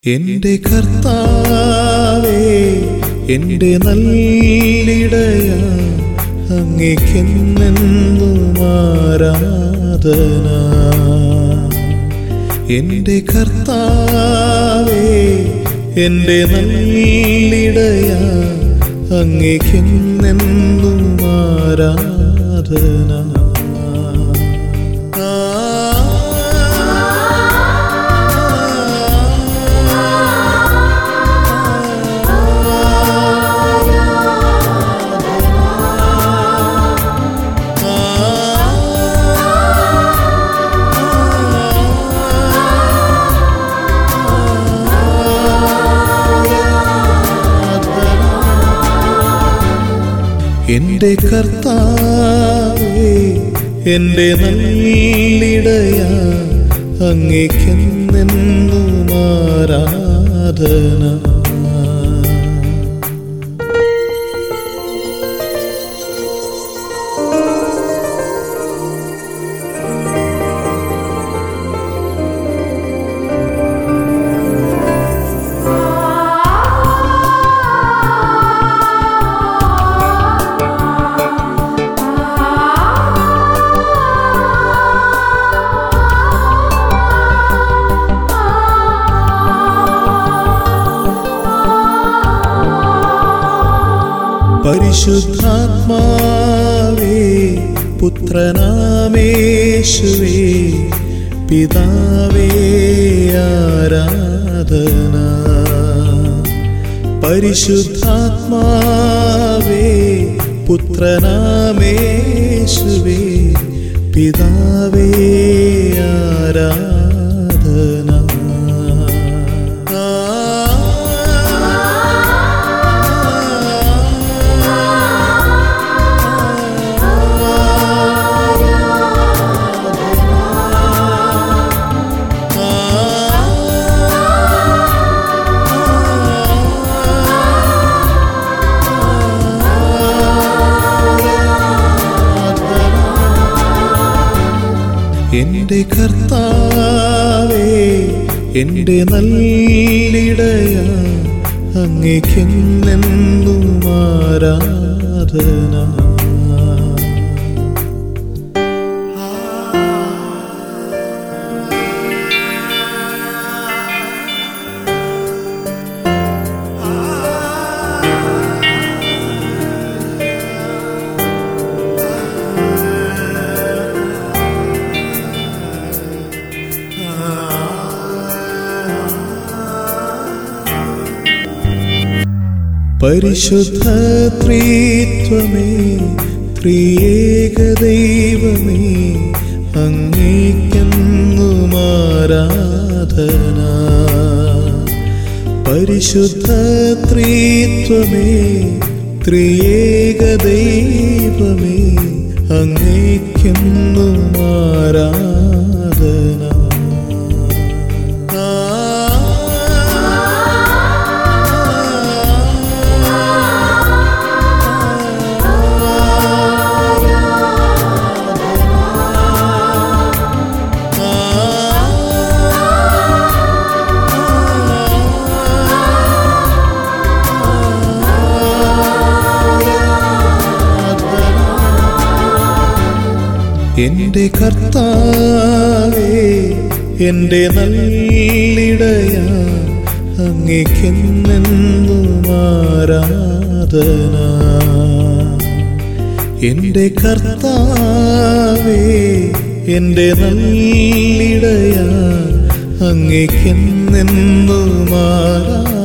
എന്റെ കർത്താവേ എന്റെ നല്ലിടയ അങ്ങേക്കെന്നെന്നും ആരാധന എന്റെ കർത്താവേ എന്റെ നല്ലിടയ അങ്ങേക്കെന്നെന്നും ആരാധന എന്റെ കർത്താവേ എന്റെ നല്ലിടയ അങ്ങേക്കെന്നെന്നും ആരാധന പരിശുദ്ധാത്മാവേ പുത്രനാമേശുവേ പിതാവേ ആരാധന പരിശുദ്ധാത്മാവേ പുത്രനാമേശുവേ പിതാവേ ആരാധന എന്റെ കർത്താവേ എന്റെ നല്ലിടയ അങ്ങേക്കെന്നെന്നും ആരാധന പരിശുദ്ധ ത്രിത്വമേ ത്രിയേക ദൈവമേ അങ്ങേക്കെന്നും ആരാധന പരിശുദ്ധ ത്രിത്വമേ ത്രിയേക ദൈവമേ അങ്ങേക്കെന്നും ആരാധന എന്റെ കർത്താവേ എന്റെ നല്ലിടയ അങ്ങേക്കെന്നെന്നും ആരാധന എന്റെ കർത്താവേ എന്റെ നല്ലിടയ അങ്ങേക്കെന്നെന്നും ആരാധന